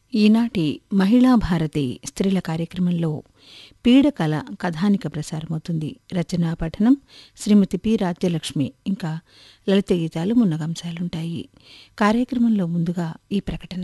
ఈనాటి మహిళా భారతి స్త్రీల కార్యక్రమంలో పీడకల కథానిక ప్రసారమవుతుంది రచనా పఠనం శ్రీమతి పి రాజ్యలక్ష్మి ఇంకా లలిత గీతాలు మున్నగంశాలుంటాయి కార్యక్రమంలో ముందుగా ఈ ప్రకటన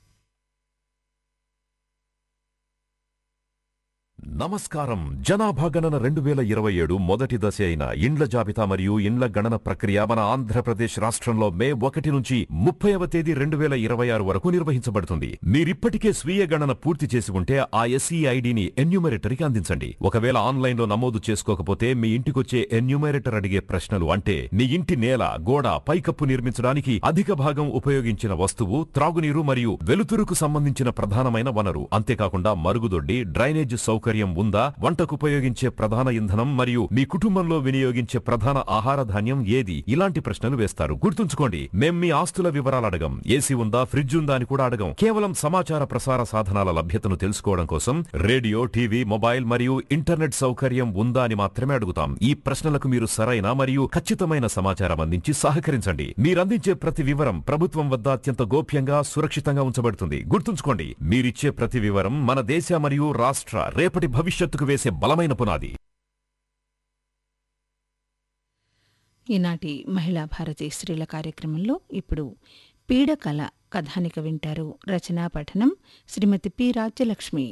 నమస్కారం జనాభా గణన రెండు వేల ఇరవై ఏడు మొదటి దశ అయిన ఇండ్ల జాబితా మరియు ఇండ్ల గణన ప్రక్రియ మన ఆంధ్రప్రదేశ్ రాష్ట్రంలో మే ఒకటి నుంచి ముప్పైవ తేదీ రెండు వేల ఇరవై ఆరు వరకు నిర్వహించబడుతుంది మీరిప్పటికే స్వీయ గణన పూర్తి చేసి ఉంటే ఆ ఎస్ఈ ఐడిని ఎన్యూమరేటర్కి అందించండి ఒకవేళ ఆన్లైన్లో నమోదు చేసుకోకపోతే మీ ఇంటికొచ్చే ఎన్యూమరేటర్ అడిగే ప్రశ్నలు అంటే మీ ఇంటి నేల గోడ పైకప్పు నిర్మించడానికి అధిక భాగం ఉపయోగించిన వస్తువు త్రాగునీరు మరియు వెలుతురుకు సంబంధించిన ప్రధానమైన వనరు అంతేకాకుండా మరుగుదొడ్డి డ్రైనేజ్ సౌకర్యం ఉందా వంటకు ఉపయోగించే ప్రధాన ఇంధనం మరియు మీ కుటుంబంలో వినియోగించే ప్రధాన ఆహార ధాన్యం ఏది ఇలాంటి ప్రశ్నలు వేస్తారు గుర్తుంచుకోండి మేం మీ ఆస్తుల వివరాలు అడగం ఏసీ ఉందా ఫ్రిడ్జ్ ఉందా అని కూడా అడగం కేవలం సమాచార ప్రసార సాధనాల లభ్యతను తెలుసుకోవడం కోసం రేడియో టీవీ మొబైల్ మరియు ఇంటర్నెట్ సౌకర్యం ఉందా అని మాత్రమే అడుగుతాం ఈ ప్రశ్నలకు మీరు సరైన మరియు ఖచ్చితమైన సమాచారం అందించి సహకరించండి మీరందించే ప్రతి వివరం ప్రభుత్వం వద్ద అత్యంత గోప్యంగా సురక్షితంగా ఉంచబడుతుంది గుర్తుంచుకోండి మీరిచ్చే ప్రతి వివరం మన దేశ మరియు రాష్ట్ర రేపటి భవిష్యత్తుకు వేసే బలమైన పునాది ఈనాటి మహిళా భారతి స్త్రీల కార్యక్రమంలో ఇప్పుడు పీడకల కథానిక వింటారు రచనా పఠనం శ్రీమతి పి రాజ్యలక్ష్మి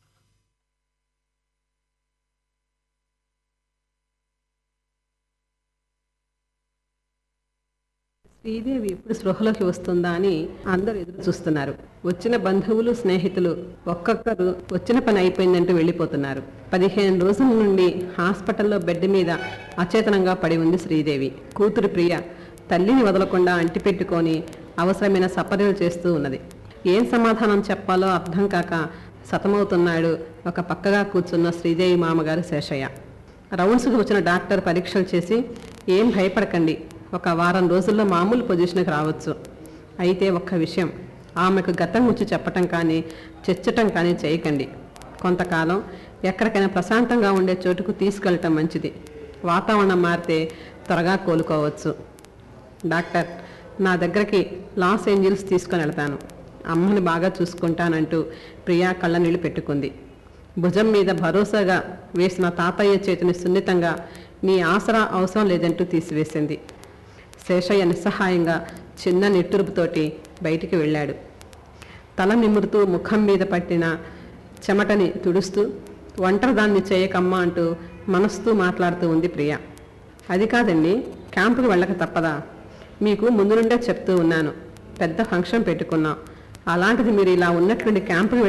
శ్రీదేవి ఎప్పుడు స్పృహలోకి వస్తుందా అని అందరూ ఎదురు చూస్తున్నారు వచ్చిన బంధువులు స్నేహితులు ఒక్కొక్కరు వచ్చిన పని అయిపోయిందంటూ వెళ్ళిపోతున్నారు పదిహేను రోజుల నుండి హాస్పిటల్లో బెడ్ మీద అచేతనంగా పడి ఉంది శ్రీదేవి కూతురు ప్రియ తల్లిని వదలకుండా అంటిపెట్టుకొని అవసరమైన సపర్యలు చేస్తూ ఉన్నది ఏం సమాధానం చెప్పాలో అర్థం కాక సతమవుతున్నాడు ఒక పక్కగా కూర్చున్న శ్రీదేవి మామగారు శేషయ్య రౌండ్స్కి వచ్చిన డాక్టర్ పరీక్షలు చేసి ఏం భయపడకండి ఒక వారం రోజుల్లో మామూలు పొజిషన్కి రావచ్చు అయితే ఒక్క విషయం ఆమెకు గతం గురించి చెప్పటం కానీ చర్చటం కానీ చేయకండి కొంతకాలం ఎక్కడికైనా ప్రశాంతంగా ఉండే చోటుకు తీసుకెళ్ళటం మంచిది వాతావరణం మారితే త్వరగా కోలుకోవచ్చు డాక్టర్ నా దగ్గరికి లాస్ ఏంజల్స్ తీసుకొని వెళ్తాను అమ్మని బాగా చూసుకుంటానంటూ ప్రియా కళ్ళ నీళ్ళు పెట్టుకుంది భుజం మీద భరోసాగా వేసిన తాతయ్య చేతిని సున్నితంగా నీ ఆసరా అవసరం లేదంటూ తీసివేసింది శేషయ్య నిస్సహాయంగా చిన్న నిట్టూర్పుతోటి బయటికి వెళ్ళాడు తల నిమురుతూ ముఖం మీద పట్టిన చెమటని తుడుస్తూ ఒంటరిదాన్ని చేయకమ్మా అంటూ మనస్తూ మాట్లాడుతూ ఉంది ప్రియ అది కాదండి క్యాంపుకి వెళ్ళక తప్పదా మీకు ముందు నుండే చెప్తూ ఉన్నాను పెద్ద ఫంక్షన్ పెట్టుకున్నాం అలాంటిది మీరు ఇలా ఉన్నట్లుండి క్యాంపుకి